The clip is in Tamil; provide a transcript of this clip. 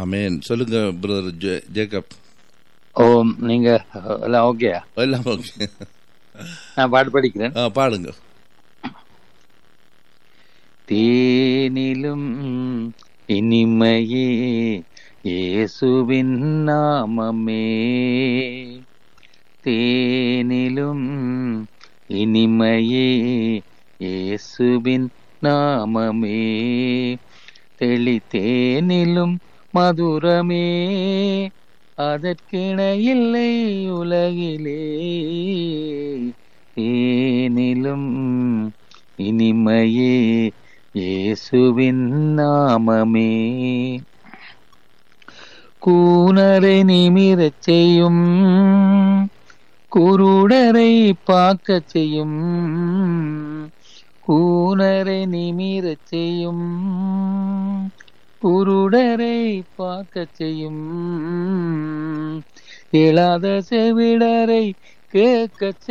ஆமேன் சொல்லுங்க பிரதர் ஜே- ஜேக்கப் ஓ நீங்க எல்லாம் ஓகே எல்லாம் ஓகே நான் பாட்டு படிக்கிறேன் ஆ பாடுங்க தேனிலும் இனிமையே இயேசுவின் நாமமே தேனிலும் இனிமையே இயேசுவின் நாமமே தெளித்தேனிலும் மதுரமே அதற்கிணையில்லை உலகிலே தேனிலும் இனிமையே இயேசுவின் நாமமே கூனரை நிமிரச் செய்யும் குருடரை பார்க்கச் செய்யும் கூனரை நிமிரச் செய்யும் குருடரை பார்க்கச் செய்யும் இயலாத செவிடரை கேட்கச்